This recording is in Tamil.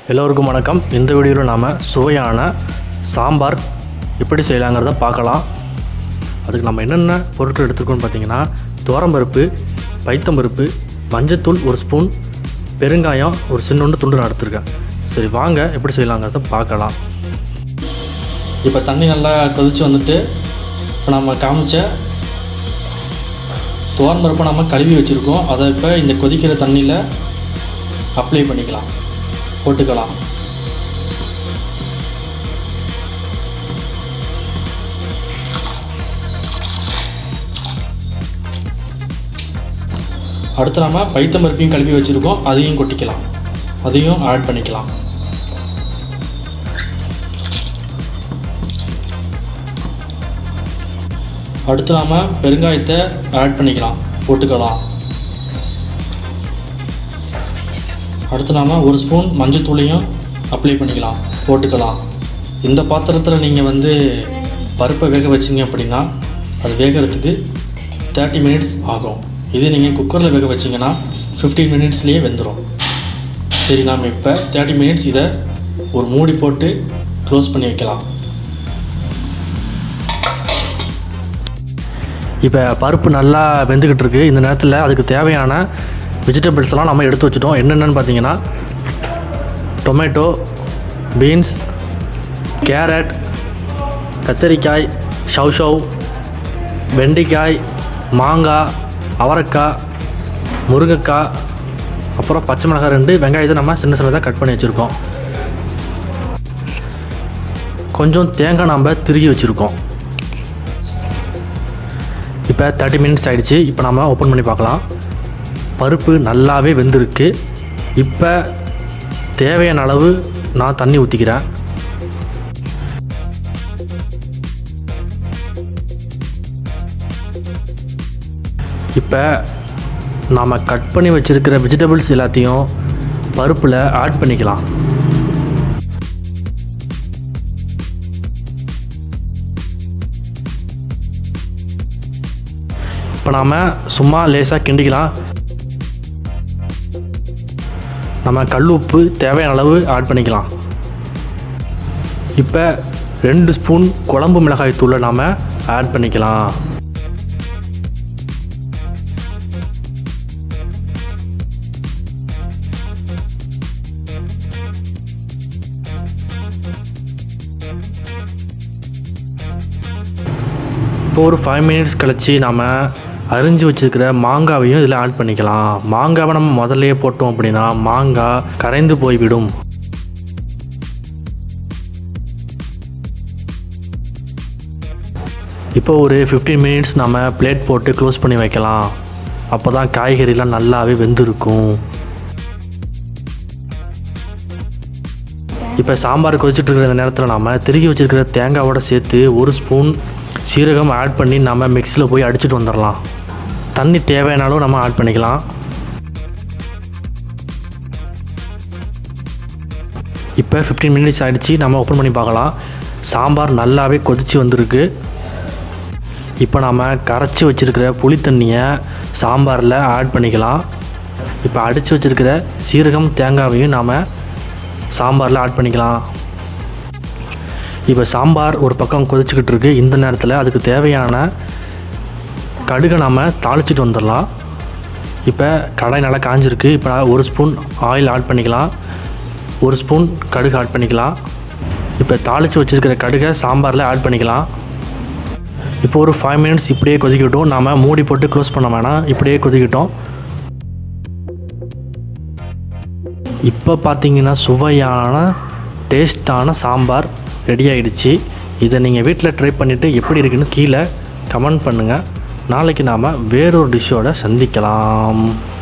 எல்லோருக்கும் வணக்கம் இந்த வீடியோவில் நாம் சுவையான சாம்பார் எப்படி செய்யலாங்கிறத பார்க்கலாம் அதுக்கு நம்ம என்னென்ன பொருட்கள் எடுத்துருக்கோம்னு பார்த்தீங்கன்னா துவரம்பருப்பு பைத்தம்பருப்பு மஞ்சத்தூள் ஒரு ஸ்பூன் பெருங்காயம் ஒரு சின்னொன்று துண்டு நான் எடுத்துருக்கேன் சரி வாங்க எப்படி செய்யலாங்கிறத பார்க்கலாம் இப்போ தண்ணி நல்லா கொதித்து வந்துட்டு இப்போ நம்ம காமிச்ச துவரம்பருப்பை நம்ம கழுவி வச்சுருக்கோம் அதை இப்போ இந்த கொதிக்கிற தண்ணியில் அப்ளை பண்ணிக்கலாம் போட்டுக்கலாம் அடுத்து நம்ம பைத்தம் பருப்பையும் கழுவி வச்சுருக்கோம் அதையும் கொட்டிக்கலாம் அதையும் ஆட் பண்ணிக்கலாம் அடுத்து நாம் பெருங்காயத்தை ஆட் பண்ணிக்கலாம் போட்டுக்கலாம் அடுத்து நாம் ஒரு ஸ்பூன் மஞ்சத்தூளையும் அப்ளை பண்ணிக்கலாம் போட்டுக்கலாம் இந்த பாத்திரத்தில் நீங்கள் வந்து பருப்பை வேக வச்சிங்க அப்படின்னா அது வேகிறதுக்கு தேர்ட்டி மினிட்ஸ் ஆகும் இதே நீங்கள் குக்கரில் வேக வச்சிங்கன்னா ஃபிஃப்டீன் மினிட்ஸ்லேயே வெந்துடும் சரி நாம் இப்போ தேர்ட்டி மினிட்ஸ் இதை ஒரு மூடி போட்டு க்ளோஸ் பண்ணி வைக்கலாம் இப்போ பருப்பு நல்லா வெந்துக்கிட்டு இருக்கு இந்த நேரத்தில் அதுக்கு தேவையான வெஜிடபிள்ஸ் எல்லாம் நம்ம எடுத்து வச்சுட்டோம் என்னென்னு பார்த்தீங்கன்னா டொமேட்டோ பீன்ஸ் கேரட் கத்தரிக்காய் ஷவ் ஷவ் வெண்டைக்காய் மாங்காய் அவரைக்காய் முருங்கைக்காய் அப்புறம் பச்சை மிளகாய் ரெண்டு வெங்காயத்தை நம்ம சின்ன சின்னதாக கட் பண்ணி வச்சுருக்கோம் கொஞ்சம் தேங்காய் நம்ம திருகி வச்சுருக்கோம் இப்போ தேர்ட்டி மினிட்ஸ் ஆகிடுச்சு இப்போ நம்ம ஓப்பன் பண்ணி பார்க்கலாம் பருப்பு நல்லாவே வெந்திருக்கு இப்போ தேவையான அளவு நான் தண்ணி ஊற்றிக்கிறேன் இப்போ நாம் கட் பண்ணி வச்சுருக்கிற வெஜிடபிள்ஸ் எல்லாத்தையும் பருப்பில் ஆட் பண்ணிக்கலாம் இப்போ நாம் சும்மா லேசாக கிண்டிக்கலாம் நம்ம கல் உப்பு தேவையான அளவு ஆட் பண்ணிக்கலாம் இப்போ ரெண்டு ஸ்பூன் குழம்பு மிளகாய் தூளை நாம் ஆட் பண்ணிக்கலாம் இப்போ ஒரு ஃபைவ் மினிட்ஸ் கழித்து நாம் அரிஞ்சு வச்சுருக்கிற மாங்காவையும் இதில் ஆட் பண்ணிக்கலாம் மாங்காவை நம்ம முதல்லையே போட்டோம் அப்படின்னா மாங்காய் கரைந்து போய்விடும் இப்போ ஒரு ஃபிஃப்டீன் மினிட்ஸ் நம்ம பிளேட் போட்டு க்ளோஸ் பண்ணி வைக்கலாம் அப்போ தான் காய்கறிலாம் நல்லாவே வெந்திருக்கும் இப்போ சாம்பார் கொதிச்சுட்டு இருக்கிற இந்த நேரத்தில் நாம் திருகி வச்சுருக்கிற தேங்காவோட சேர்த்து ஒரு ஸ்பூன் சீரகம் ஆட் பண்ணி நம்ம மிக்ஸியில் போய் அடிச்சுட்டு வந்துடலாம் தண்ணி தேவையானாலும் நம்ம ஆட் பண்ணிக்கலாம் இப்போ ஃபிஃப்டீன் மினிட்ஸ் ஆகிடுச்சு நம்ம ஓப்பன் பண்ணி பார்க்கலாம் சாம்பார் நல்லாவே கொதித்து வந்திருக்கு இப்போ நாம் கரைச்சி வச்சுருக்கிற புளி தண்ணியை சாம்பாரில் ஆட் பண்ணிக்கலாம் இப்போ அடித்து வச்சுருக்கிற சீரகம் தேங்காவையும் நாம் சாம்பாரில் ஆட் பண்ணிக்கலாம் இப்போ சாம்பார் ஒரு பக்கம் கொதிச்சுக்கிட்டு இருக்கு இந்த நேரத்தில் அதுக்கு தேவையான கடுகை நாம் தாளிச்சிட்டு வந்துடலாம் இப்போ கடாய் நல்லா காஞ்சிருக்கு இப்போ ஒரு ஸ்பூன் ஆயில் ஆட் பண்ணிக்கலாம் ஒரு ஸ்பூன் கடுகு ஆட் பண்ணிக்கலாம் இப்போ தாளித்து வச்சுருக்கிற கடுகை சாம்பாரில் ஆட் பண்ணிக்கலாம் இப்போ ஒரு ஃபைவ் மினிட்ஸ் இப்படியே கொதிக்கட்டும் நாம் மூடி போட்டு க்ளோஸ் பண்ண வேணாம் இப்படியே கொதிக்கட்டும் இப்போ பார்த்தீங்கன்னா சுவையான டேஸ்டான சாம்பார் ரெடி ஆகிடுச்சு இதை நீங்கள் வீட்டில் ட்ரை பண்ணிவிட்டு எப்படி இருக்குன்னு கீழே கமெண்ட் பண்ணுங்கள் நாளைக்கு நாம் வேறொரு டிஷ்ஷோட சந்திக்கலாம்